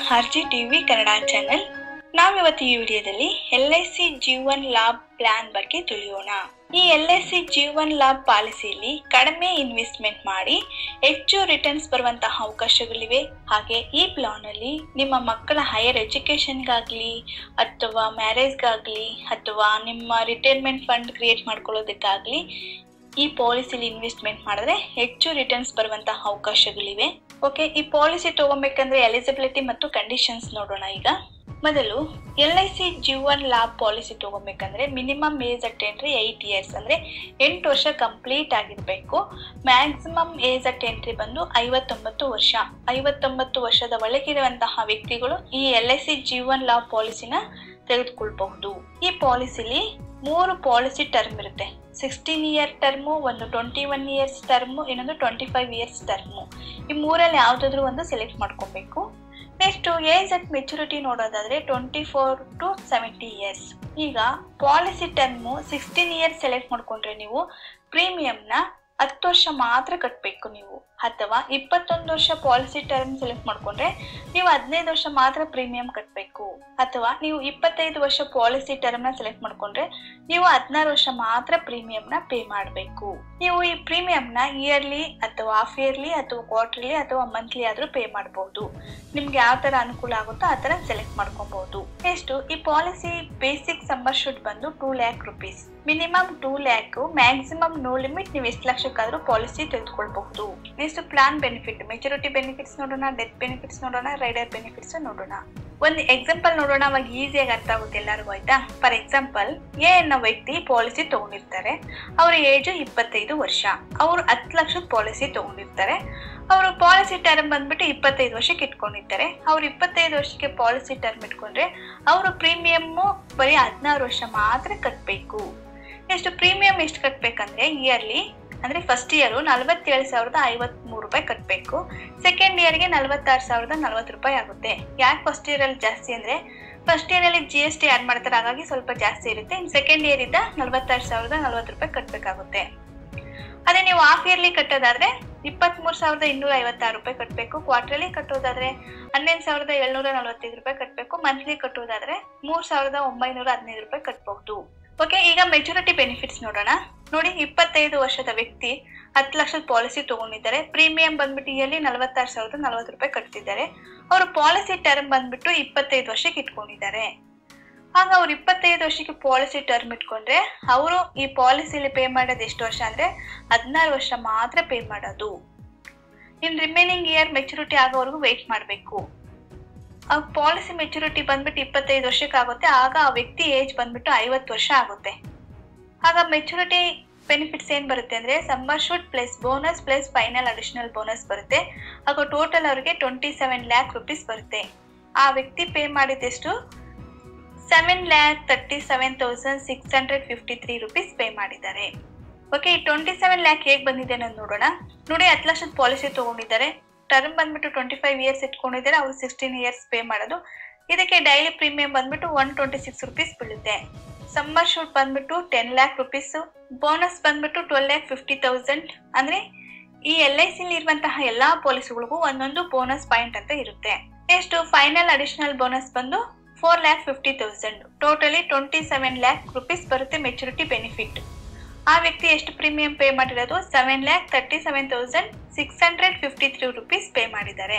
R G TV Kannada channel ನಾವಿವತ್ತು ಈ ವಿಡಿಯೋದಲ್ಲಿ L I C Jeevan Labh plan ಬಗ್ಗೆ ತಿಳಿಯೋಣ ಈ L I C Jeevan Labh ಪಾಲಿಸಿಯಲ್ಲಿ ಕಡಿಮೆ ಇನ್ವೆಸ್ಟ್ಮೆಂಟ್ ಮಾಡಿ ಹೆಚ್ಚು ರಿಟರ್ನ್ಸ್ ಬರುವಂತಹ ಅವಕಾಶಗಳಿವೆ ಹಾಗೆ ಈ ಪ್ಲಾನ್ ಅಲ್ಲಿ ನಿಮ್ಮ ಮಕ್ಕಳ ಹೈಯರ್ ಎಜುಕೇಶನ್ಗಾಗ್ಲಿ ಅಥವಾ ಮ್ಯಾರೇಜ್ಗಾಗ್ಲಿ ಅಥವಾ ನಿಮ್ಮ ರಿಟೈರ್ಮೆಂಟ್ ಫಂಡ್ ಕ್ರಿಯೇಟ್ ಮಾಡ್ಕೊಳ್ಳೋದಕ್ಕಾಗ್ಲಿ ಈ ಪಾಲಿಸಿಲಿ ಇನ್ವೆಸ್ಟ್ಮೆಂಟ್ ಮಾಡಿದ್ರೆ ಹೆಚ್ಚು ರಿಟರ್ನ್ಸ್ ಬರುವಂತಹ ಅವಕಾಶಗಳಿವೆ ಓಕೆ ಈ ಪಾಲಿಸಿ ತಗೊಬೇಕಂದ್ರೆ ಎಲಿಜಿಬಿಲಿಟಿ ಮತ್ತು ಕಂಡೀಷನ್ಸ್ ನೋಡೋಣ ಈಗ ಮೊದಲು L I C Jeevan Labh policy ತಗೋಬೇಕಂದ್ರೆ minimum age at entry eight years ಅಂದ್ರೆ ಎಂಟು ವರ್ಷ ಕಂಪ್ಲೀಟ್ ಆಗಿರಬೇಕು ಮ್ಯಾಕ್ಸಿಮಮ್ ಏಜ್ ಅಟ್ ಎಂಟ್ರಿ ಬಂದು ಐವತ್ತೊಂಬತ್ತು ವರ್ಷ ಐವತ್ತೊಂಬತ್ತು ವರ್ಷದ ಒಳಗಿರುವಂತಹ ವ್ಯಕ್ತಿಗಳು ಈ L I C Jeevan Labh ಪಾಲಿಸಿನ ತೆಗೆದುಕೊಳ್ಬಹುದು ಈ ಪಾಲಿಸಿಲಿ ಮೂರು ಪಾಲಿಸಿ ಟರ್ಮ್ ಇರುತ್ತೆ ಸಿಕ್ಸ್ಟೀನ್ ಇಯರ್ ಟರ್ಮು ಒಂದು ಟ್ವೆಂಟಿ ಒನ್ ಇಯರ್ಸ್ ಟರ್ಮು ಇನ್ನೊಂದು ಟ್ವೆಂಟಿ ಫೈವ್ ಇಯರ್ಸ್ ಟರ್ಮು ಈ ಮೂರಲ್ಲಿ ಯಾವುದಾದ್ರೂ ಒಂದು ಸೆಲೆಕ್ಟ್ ಮಾಡ್ಕೋಬೇಕು ನೆಕ್ಸ್ಟ್ ಏಜ್ ಅಟ್ ಮೆಚುರಿಟಿ ನೋಡೋದಾದ್ರೆ twenty four to seventy years ಈಗ policy term sixteen years select ಮಾಡ್ಕೊಂಡ್ರೆ ನೀವು ಪ್ರೀಮಿಯಂನ ಹತ್ತು ವರ್ಷ ಮಾತ್ರ ಕಟ್ಟಬೇಕು ನೀವು ಅಥವಾ ಇಪ್ಪತ್ತೊಂದು ವರ್ಷ ಪಾಲಿಸಿ ಟರ್ಮ್ ಸೆಲೆಕ್ಟ್ ಮಾಡ್ಕೊಂಡ್ರೆ ನೀವು ಹದಿನೈದು ವರ್ಷ ಮಾತ್ರ ಪ್ರೀಮಿಯಂ ಕಟ್ಟಬೇಕು ಅಥವಾ ನೀವು ಇಪ್ಪತ್ತೈದು ವರ್ಷ ಪಾಲಿಸಿ ಟರ್ಮ್ನ ಸೆಲೆಕ್ಟ್ ಮಾಡ್ಕೊಂಡ್ರೆ ನೀವು ಹದಿನಾರು ವರ್ಷ ಮಾತ್ರ ಪ್ರೀಮಿಯಂನ ಪೇ ಮಾಡಬೇಕು ನೀವು ಈ ಪ್ರೀಮಿಯಂನ ಇಯರ್ಲಿ ಅಥವಾ ಹಾಫ್ ಇಯರ್ಲಿ ಅಥವಾ ಕ್ವಾರ್ಟರ್ಲಿ ಅಥವಾ ಮಂತ್ಲಿ ಆದರೂ ಪೇ ಮಾಡಬಹುದು ನಿಮ್ಗೆ ಯಾವ ಥರ ಅನುಕೂಲ ಆಗುತ್ತೋ ಆ ಥರ ಸೆಲೆಕ್ಟ್ ಮಾಡ್ಕೊಬಹುದು ನೆಕ್ಸ್ಟ್ ಈ ಪಾಲಿಸಿ ಬೇಸಿಕ್ ಸಂಬರ್ ಶುಡ್ ಬಂದು two lakh rupees minimum two lakh maximum no limit ನೀವು ಎಷ್ಟು ಲಕ್ಷಕ್ಕಾದ್ರೂ ಪಾಲಿಸಿ ತೆಗೆದುಕೊಳ್ಬಹುದು next plan benefit maturity benefits ನೋಡೋಣ ಡೆತ್ ಬೆನಿಫಿಟ್ಸ್ ನೋಡೋಣ ರೈಡರ್ ಬೆನಿಫಿಟ್ಸ್ ನೋಡೋಣ ಒಂದು ಎಕ್ಸಾಂಪಲ್ ನೋಡೋಣ ಅವಾಗ ಈಸಿಯಾಗಿ ಅರ್ಥ ಆಗುತ್ತೆ ಎಲ್ಲರಿಗೂ ಆಯ್ತಾ ಫಾರ್ ಎಕ್ಸಾಂಪಲ್ ಎ ಅನ್ನೋ ವ್ಯಕ್ತಿ ಪಾಲಿಸಿ ತಗೊಂಡಿರ್ತಾರೆ ಅವ್ರ ಏಜು ಇಪ್ಪತ್ತೈದು ವರ್ಷ ಅವರು ಹತ್ತು ಲಕ್ಷದ ಪಾಲಿಸಿ ತಗೊಂಡಿರ್ತಾರೆ ಅವರು ಪಾಲಿಸಿ ಟರ್ಮ್ ಬಂದ್ಬಿಟ್ಟು ಇಪ್ಪತ್ತೈದು ವರ್ಷಕ್ಕೆ ಇಟ್ಕೊಂಡಿರ್ತಾರೆ ಅವ್ರು ಇಪ್ಪತ್ತೈದು ವರ್ಷಕ್ಕೆ ಪಾಲಿಸಿ ಟರ್ಮ್ ಇಟ್ಕೊಂಡ್ರೆ ಅವರು ಪ್ರೀಮಿಯಮ್ಮು ಬರೀ ಹದಿನಾರು ವರ್ಷ ಮಾತ್ರ ಕಟ್ಟಬೇಕು ಎಷ್ಟು ಪ್ರೀಮಿಯಂ ಎಷ್ಟು ಕಟ್ಟಬೇಕಂದ್ರೆ ಇಯರ್ಲಿ ಅಂದರೆ ಫಸ್ಟ್ ಇಯರು ನಲವತ್ತೇಳು ಸಾವಿರದ ಐವತ್ಮೂರು ರೂಪಾಯಿ ಕಟ್ಟಬೇಕು ಸೆಕೆಂಡ್ ಇಯರ್ಗೆ ನಲವತ್ತಾರು ಸಾವಿರದ ನಲ್ವತ್ತು ರೂಪಾಯಿ ಆಗುತ್ತೆ ಯಾಕೆ ಫಸ್ಟ್ ಇಯರಲ್ಲಿ ಜಾಸ್ತಿ ಅಂದರೆ ಫಸ್ಟ್ ಇಯರಲ್ಲಿ ಜಿ ಎಸ್ ಟಿ ಆ್ಯಡ್ ಮಾಡ್ತಾರೆ ಹಾಗಾಗಿ ಸ್ವಲ್ಪ ಜಾಸ್ತಿ ಇರುತ್ತೆ ಇನ್ನು ಸೆಕೆಂಡ್ ಇಯರ್ ಇಂದ ನಲವತ್ತಾರು ಸಾವಿರದ ನಲ್ವತ್ತು ರೂಪಾಯಿ ಕಟ್ಟಬೇಕಾಗುತ್ತೆ ಅದೇ ನೀವು ಹಾಫ್ ಇಯರ್ಲಿ ಕಟ್ಟೋದಾದ್ರೆ ಇಪ್ಪತ್ತ್ಮೂರು ಸಾವಿರದ ಇನ್ನೂರ ಐವತ್ತಾರು ರೂಪಾಯಿ ಕಟ್ಟಬೇಕು ಕ್ವಾರ್ಟರ್ಲಿ ಕಟ್ಟೋದಾದ್ರೆ ಹನ್ನೊಂದು ಸಾವಿರದ ಏಳ್ನೂರ ನಲವತ್ತೈದು ರೂಪಾಯಿ ಕಟ್ಟಬೇಕು ಮಂತ್ಲಿ ಕಟ್ಟೋದಾದ್ರೆ ಮೂರು ಸಾವಿರದ ಒಂಬೈನೂರ ಹದಿನೈದು ರೂಪಾಯಿ ಕಟ್ಟಬಹುದು ಓಕೆ ಈಗ ಮೆಚುರಿಟಿ ಬೆನಿಫಿಟ್ಸ್ ನೋಡೋಣ ನೋಡಿ ಇಪ್ಪತ್ತೈದು ವರ್ಷದ ವ್ಯಕ್ತಿ ಹತ್ತು ಲಕ್ಷದ ಪಾಲಿಸಿ ತಗೊಂಡಿದ್ದಾರೆ ಪ್ರೀಮಿಯಂ ಬಂದ್ಬಿಟ್ಟು ಇಯರ್ಲಿ ನಲವತ್ತಾರು ಸಾವಿರದ ನಲವತ್ತು ರೂಪಾಯಿ ಕಟ್ತಿದ್ದಾರೆ ಅವರು ಪಾಲಿಸಿ ಟರ್ಮ್ ಬಂದ್ಬಿಟ್ಟು ಇಪ್ಪತ್ತೈದು ವರ್ಷಕ್ಕೆ ಇಟ್ಕೊಂಡಿದ್ದಾರೆ ಆಗ ಅವ್ರು ಇಪ್ಪತ್ತೈದು ವರ್ಷಕ್ಕೆ ಪಾಲಿಸಿ ಟರ್ಮ್ ಇಟ್ಕೊಂಡ್ರೆ ಅವರು ಈ ಪಾಲಿಸಿಲಿ ಪೇ ಮಾಡೋದು ಎಷ್ಟು ವರ್ಷ ಅಂದ್ರೆ ಹದಿನಾರು ವರ್ಷ ಮಾತ್ರ ಪೇ ಮಾಡೋದು ಇನ್ ರಿಮೈನಿಂಗ್ ಇಯರ್ ಮೆಚುರಿಟಿ ಆಗೋವರೆಗೂ ವೆಯ್ಟ್ ಮಾಡಬೇಕು ಆ ಪಾಲಿಸಿ ಮೆಚುರಿಟಿ ಬಂದ್ಬಿಟ್ಟು ಇಪ್ಪತ್ತೈದು ವರ್ಷಕ್ಕೆ ಆಗುತ್ತೆ ಆಗ ಆ ವ್ಯಕ್ತಿ ಏಜ್ ಬಂದ್ಬಿಟ್ಟು ಐವತ್ತು ವರ್ಷ ಆಗುತ್ತೆ ಆಗ ಮೆಚುರಿಟಿ ಬೆನಿಫಿಟ್ಸ್ ಏನು ಬರುತ್ತೆ ಅಂದರೆ sum assured plus bonus plus final additional bonus ಬರುತ್ತೆ ಆಗ ಟೋಟಲ್ ಅವರಿಗೆ ಟ್ವೆಂಟಿ ಸೆವೆನ್ ಲ್ಯಾಕ್ ರುಪೀಸ್ ಬರುತ್ತೆ ಆ ವ್ಯಕ್ತಿ ಪೇ ಮಾಡಿದೆಷ್ಟು seven lakh thirty seven thousand six hundred fifty three rupees pay ಮಾಡಿದ್ದಾರೆ ಓಕೆ ಈ ಟ್ವೆಂಟಿ ಸೆವೆನ್ ಲ್ಯಾಕ್ ಹೇಗೆ ಬಂದಿದೆ ಅನ್ನೋದು ನೋಡೋಣ ನೋಡಿ ಹತ್ತು ಲಕ್ಷದ ಪಾಲಿಸಿ ತೊಗೊಂಡಿದ್ದಾರೆ ಟರ್ಮ್ ಬಂದ್ಬಿಟ್ಟು ಟ್ವೆಂಟಿ ಫೈವ್ ಇಯರ್ಸ್ ಇಟ್ಕೊಂಡಿದ್ದಾರೆ ಅವ್ರು ಸಿಕ್ಸ್ಟೀನ್ ಇಯರ್ಸ್ ಪೇ ಮಾಡೋದು ಇದಕ್ಕೆ ಡೈಲಿ ಪ್ರೀಮಿಯಂ ಬಂದ್ಬಿಟ್ಟು ಒನ್ ಟ್ವೆಂಟಿ ಸಿಕ್ಸ್ ರುಪೀಸ್ ಬೀಳುತ್ತೆ ಸಮ್ಮರ್ ಶೂಟ್ ಬಂದ್ಬಿಟ್ಟು ಟೆನ್ ಲ್ಯಾಕ್ ರುಪೀಸು ಬೋನಸ್ ಬಂದ್ಬಿಟ್ಟು ಟ್ವೆಲ್ ಲ್ಯಾಕ್ ಫಿಫ್ಟಿ ತೌಸಂಡ್ ಅಂದರೆ ಈ ಎಲ್ ಐ ಸಿಲಿ ಇರುವಂತಹ ಎಲ್ಲ ಪಾಲಿಸಿಗಳಿಗೂ ಒಂದೊಂದು ಬೋನಸ್ ಪಾಯಿಂಟ್ ಅಂತ ಇರುತ್ತೆ ನೆಕ್ಸ್ಟ್ ಫೈನಲ್ ಅಡಿಷನಲ್ ಬೋನಸ್ ಬಂದು four lakh fifty thousand totally twenty seven lakh rupees ಬರುತ್ತೆ ಮೆಚುರಿಟಿ ಬೆನಿಫಿಟ್ ಆ ವ್ಯಕ್ತಿ ಎಷ್ಟು ಪ್ರೀಮಿಯಂ ಪೇ ಮಾಡಿರೋದು seven lakh thirty seven thousand six hundred fifty three rupees pay ಮಾಡಿದ್ದಾರೆ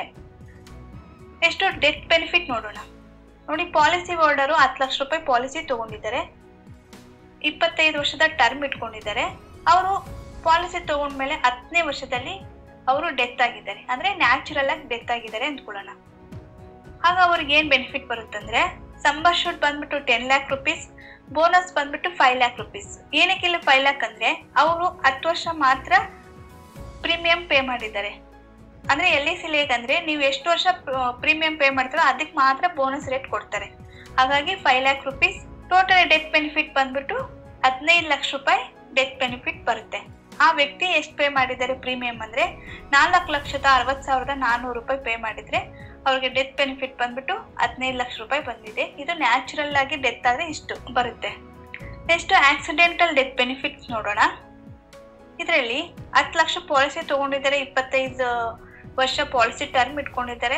ಎಷ್ಟು ಡೆತ್ ಬೆನಿಫಿಟ್ ನೋಡೋಣ ನೋಡಿ ಪಾಲಿಸಿ ಹೋಲ್ಡರು ಹತ್ತು ಲಕ್ಷ ರೂಪಾಯಿ ಪಾಲಿಸಿ ತಗೊಂಡಿದ್ದಾರೆ ಇಪ್ಪತ್ತೈದು ವರ್ಷದ ಟರ್ಮ್ ಇಟ್ಕೊಂಡಿದ್ದಾರೆ ಅವರು ಪಾಲಿಸಿ ತಗೊಂಡ್ಮೇಲೆ ಹತ್ತನೇ ವರ್ಷದಲ್ಲಿ ಅವರು ಡೆತ್ ಆಗಿದ್ದಾರೆ ಅಂದ್ರೆ ನ್ಯಾಚುರಲ್ ಆಗಿ ಡೆತ್ ಆಗಿದ್ದಾರೆ ಅಂದ್ಕೊಳ್ಳೋಣ ಆಗ ಅವ್ರಿಗೆ ಏನ್ ಬೆನಿಫಿಟ್ ಬರುತ್ತಂದ್ರೆ ಸಂಬರ್ ಶೂಟ್ ಬಂದ್ಬಿಟ್ಟು ಟೆನ್ ಲ್ಯಾಕ್ ರುಪೀಸ್ ಬೋನಸ್ ಬಂದ್ಬಿಟ್ಟು ಫೈವ್ ಲ್ಯಾಕ್ ರುಪೀಸ್ ಏನಕ್ಕೆ ಇಲ್ಲಿ ಫೈವ್ ಲ್ಯಾಕ್ ಅಂದ್ರೆ ಅವರು ಹತ್ತು ವರ್ಷ ಮಾತ್ರ ಪ್ರೀಮಿಯಂ ಪೇ ಮಾಡಿದ್ದಾರೆ ಅಂದ್ರೆ ಎಲ್ ಐ ಸಿಲಿ ಹೇಗಂದ್ರೆ ನೀವು ಎಷ್ಟು ವರ್ಷ ಪ್ರೀಮಿಯಂ ಪೇ ಮಾಡ್ತಾರೋ ಅದಕ್ಕೆ ಮಾತ್ರ ಬೋನಸ್ ರೇಟ್ ಕೊಡ್ತಾರೆ ಹಾಗಾಗಿ five lakh rupees total death benefit ಬಂದ್ಬಿಟ್ಟು ಹದಿನೈದು ಲಕ್ಷ ರೂಪಾಯಿ ಡೆತ್ ಬೆನಿಫಿಟ್ ಬರುತ್ತೆ ಆ ವ್ಯಕ್ತಿ ಎಷ್ಟು ಪೇ ಮಾಡಿದ್ದಾರೆ ಪ್ರೀಮಿಯಂ ಅಂದ್ರೆ ನಾಲ್ಕು ಲಕ್ಷದ ಅರವತ್ತು ಸಾವಿರದ ನಾನ್ನೂರು ರೂಪಾಯಿ ಪೇ ಮಾಡಿದ್ರೆ ಅವ್ರಿಗೆ ಡೆತ್ ಬೆನಿಫಿಟ್ ಬಂದ್ಬಿಟ್ಟು ಹದಿನೈದು ಲಕ್ಷ ರೂಪಾಯಿ ಬಂದಿದೆ ಇದು ನ್ಯಾಚುರಲ್ ಆಗಿ ಡೆತ್ ಆದ್ರೆ ಇಷ್ಟು ಬರುತ್ತೆ ನೆಕ್ಸ್ಟ್ ಆಕ್ಸಿಡೆಂಟಲ್ ಡೆತ್ ಬೆನಿಫಿಟ್ಸ್ ನೋಡೋಣ ಇದರಲ್ಲಿ ಹತ್ತು ಲಕ್ಷ ಪಾಲಿಸಿ ತಗೊಂಡಿದ್ದಾರೆ ಇಪ್ಪತ್ತೈದು ವರ್ಷ ಪಾಲಿಸಿ ಟರ್ಮ್ ಇಟ್ಕೊಂಡಿದ್ದಾರೆ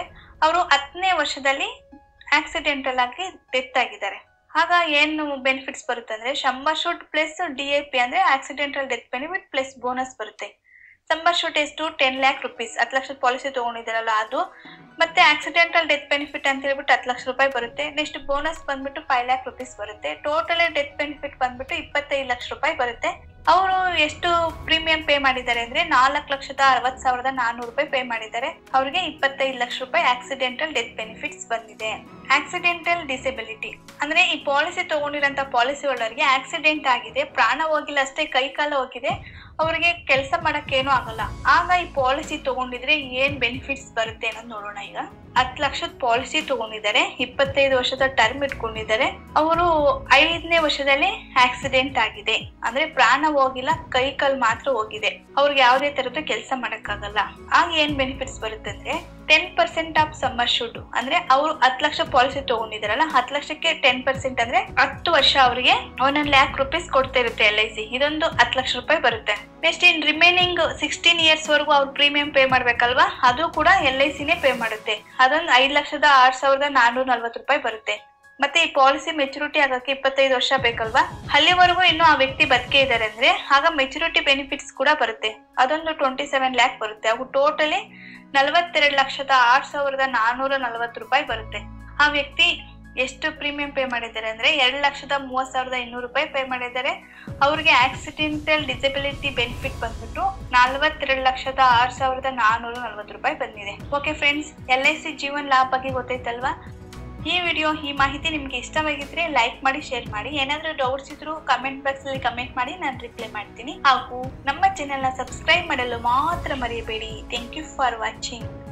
ಅವರು ಹತ್ತನೇ ವರ್ಷದಲ್ಲಿ ಆಕ್ಸಿಡೆಂಟಲ್ ಆಗಿ ಡೆತ್ ಆಗಿದ್ದಾರೆ ಆಗ ಏನು ಬೆನಿಫಿಟ್ಸ್ ಬರುತ್ತೆ ಅಂದ್ರೆ sum assured plus D A P ಅಂದ್ರೆ accidental death benefit plus bonus ಬರುತ್ತೆ ಸಂಬರ್ ಶೂಟ್ ಎಷ್ಟು ಟೆನ್ ಲ್ಯಾಕ್ ರುಪೀಸ್ ಹತ್ತು ಲಕ್ಷದ ಪಾಲಿಸಿ ತಗೊಂಡಿದ್ದಾರಲ್ಲ ಅದು ಮತ್ತೆ ಆಕ್ಸಿಡೆಂಟಲ್ ಡೆತ್ ಬೆನಿಫಿಟ್ ಅಂತ ಹೇಳ್ಬಿಟ್ಟು ಹತ್ತು ಲಕ್ಷ ರೂಪಾಯಿ ಬರುತ್ತೆ ನೆಕ್ಸ್ಟ್ ಬೋನಸ್ ಬಂದ್ಬಿಟ್ಟು ಫೈವ್ ಲ್ಯಾಕ್ ರುಪೀಸ್ ಬರುತ್ತೆ ಟೋಟಲ್ ಡೆತ್ ಬೆನಿಫಿಟ್ ಬಂದ್ಬಿಟ್ಟು ಇಪ್ಪತ್ತೈದು ಲಕ್ಷ ರೂಪಾಯಿ ಬರುತ್ತೆ ಅವರು ಎಷ್ಟು ಪ್ರೀಮಿಯಂ ಪೇ ಮಾಡಿದ್ದಾರೆ ಅಂದ್ರೆ ನಾಲ್ಕು ಲಕ್ಷದ ಅರವತ್ ಸಾವಿರದ ನಾನ್ನೂರು ರೂಪಾಯಿ ಪೇ ಮಾಡಿದ್ದಾರೆ ಅವ್ರಿಗೆ ಇಪ್ಪತ್ತೈದು ಲಕ್ಷ ರೂಪಾಯಿ ಆಕ್ಸಿಡೆಂಟಲ್ ಡೆತ್ ಬೆನಿಫಿಟ್ಸ್ ಬಂದಿದೆ ಆಕ್ಸಿಡೆಂಟಲ್ ಡಿಸೆಬಿಲಿಟಿ ಅಂದ್ರೆ ಈ ಪಾಲಿಸಿ ತಗೊಂಡಿರೋಂಥ ಪಾಲಿಸಿ ಹೋಲ್ಡರ್ಗೆ ಆಕ್ಸಿಡೆಂಟ್ ಆಗಿದೆ ಪ್ರಾಣ ಹೋಗಿಲ್ಲ ಅಷ್ಟೇ ಕೈ ಕಾಲ ಹೋಗಿದೆ ಅವರಿಗೆ ಕೆಲಸ ಮಾಡಕ್ಕೇನು ಆಗಲ್ಲ ಆಗ ಈ ಪಾಲಿಸಿ ತಗೊಂಡಿದ್ರೆ ಏನ್ ಬೆನಿಫಿಟ್ಸ್ ಬರುತ್ತೆ ಅನ್ನೋದು ನೋಡೋಣ ಈಗ ಹತ್ತು ಲಕ್ಷದ ಪಾಲಿಸಿ ತಗೊಂಡಿದ್ದಾರೆ ಇಪ್ಪತ್ತೈದು ವರ್ಷದ ಟರ್ಮ್ ಇಟ್ಕೊಂಡಿದ್ದಾರೆ ಅವರು ಐದನೇ ವರ್ಷದಲ್ಲಿ ಆಕ್ಸಿಡೆಂಟ್ ಆಗಿದೆ ಅಂದ್ರೆ ಪ್ರಾಣ ಹೋಗಿಲ್ಲ ಕೈ ಕಾಲ್ ಮಾತ್ರ ಹೋಗಿದೆ ಅವ್ರಿಗೆ ಯಾವುದೇ ತರದ ಕೆಲಸ ಮಾಡಕ್ಕಾಗಲ್ಲ ಆಗ ಏನ್ ಬೆನಿಫಿಟ್ಸ್ ಬರುತ್ತೆ ಅಂದ್ರೆ ten percent of sum assured ಅಂದ್ರೆ ಅವರು ಹತ್ತು ಲಕ್ಷ ಪಾಲಿಸಿ ತಗೊಂಡಿದಾರಲ್ಲ ಹತ್ತು ಲಕ್ಷಕ್ಕೆ ಟೆನ್ ಪರ್ಸೆಂಟ್ ಅಂದ್ರೆ ಹತ್ತು ವರ್ಷ ಅವರಿಗೆ ಒಂದೊಂದು ಲ್ಯಾಕ್ ರುಪೀಸ್ ಕೊಡ್ತಾ ಇರುತ್ತೆ ಎಲ್ ಐ ಸಿ ಇದೊಂದು ಹತ್ತು ಲಕ್ಷ ರೂಪಾಯಿ ಬರುತ್ತೆ next in remaining sixteen years ವರೆಗೂ ಅವ್ರು ಪ್ರೀಮಿಯಂ ಪೇ ಮಾಡ್ಬೇಕಲ್ವಾ ಅದು ಕೂಡ ಎಲ್ ಐ ಸಿನೇ ಪೇ ಮಾಡುತ್ತೆ ಅದೊಂದು ಐದು ಲಕ್ಷದ ಆರ್ ಸಾವಿರದ ನಾನ್ನೂರ ನಲ್ವತ್ತು ರೂಪಾಯಿ ಬರುತ್ತೆ ಮತ್ತೆ ಈ ಪಾಲಿಸಿ ಮೆಚುರಿಟಿ ಆಗಕ್ಕೆ ಇಪ್ಪತ್ತೈದು ವರ್ಷ ಬೇಕಲ್ವಾ ಅಲ್ಲಿವರೆಗೂ ಇನ್ನು ಆ ವ್ಯಕ್ತಿ ಬದುಕೆ ಇದ್ದಾರೆ ಅಂದ್ರೆ ಆಗ ಮೆಚುರಿಟಿ ಬೆನಿಫಿಟ್ಸ್ ಕೂಡ ಬರುತ್ತೆ ಅದೊಂದು ಟ್ವೆಂಟಿ ಸೆವೆನ್ ಲ್ಯಾಕ್ ಬರುತ್ತೆ ಅವು ಟೋಟಲಿ ನಲವತ್ತೆರಡು ಲಕ್ಷದ ಆರ್ ಸಾವಿರದ ನಾನ್ನೂರ ನಲ್ವತ್ತು ರೂಪಾಯಿ ಬರುತ್ತೆ ಆ ವ್ಯಕ್ತಿ ಎಷ್ಟು ಪ್ರೀಮಿಯಂ ಪೇ ಮಾಡಿದ್ದಾರೆ ಅಂದ್ರೆ ಎರಡು ಲಕ್ಷದ ಮೂವತ್ ಸಾವಿರದ ಇನ್ನೂರು ರೂಪಾಯಿ ಪೇ ಮಾಡಿದ್ದಾರೆ ಅವ್ರಿಗೆ ಆಕ್ಸಿಡೆಂಟಲ್ ಡಿಸಬಿಲಿಟಿ ಬೆನಿಫಿಟ್ ಬಂದ್ಬಿಟ್ಟು ನಲ್ವತ್ತೆರಡು ಲಕ್ಷದ ಆರ್ ಸಾವಿರದ ನಾನ್ನೂರ ನಲ್ವತ್ತು ರೂಪಾಯಿ ಬಂದಿದೆ okay friends L I C Jeevan Labh ಬಗ್ಗೆ ಗೊತ್ತೈತಲ್ವಾ ಈ ವಿಡಿಯೋ ಈ ಮಾಹಿತಿ ನಿಮ್ಗೆ ಇಷ್ಟವಾಗಿದ್ರೆ ಲೈಕ್ ಮಾಡಿ ಶೇರ್ ಮಾಡಿ ಏನಾದ್ರೂ ಡೌಟ್ಸ್ ಇದ್ರು ಕಮೆಂಟ್ ಬಾಕ್ಸ್ ಅಲ್ಲಿ ಕಮೆಂಟ್ ಮಾಡಿ ನಾನು ರಿಪ್ಲೈ ಮಾಡ್ತೀನಿ ಹಾಗೂ ನಮ್ಮ ಚಾನೆಲ್ ನ ಸಬ್ಸ್ಕ್ರೈಬ್ ಮಾಡಲು ಮಾತ್ರ ಮರೆಯಬೇಡಿ ಥ್ಯಾಂಕ್ ಯು ಫಾರ್ ವಾಚಿಂಗ್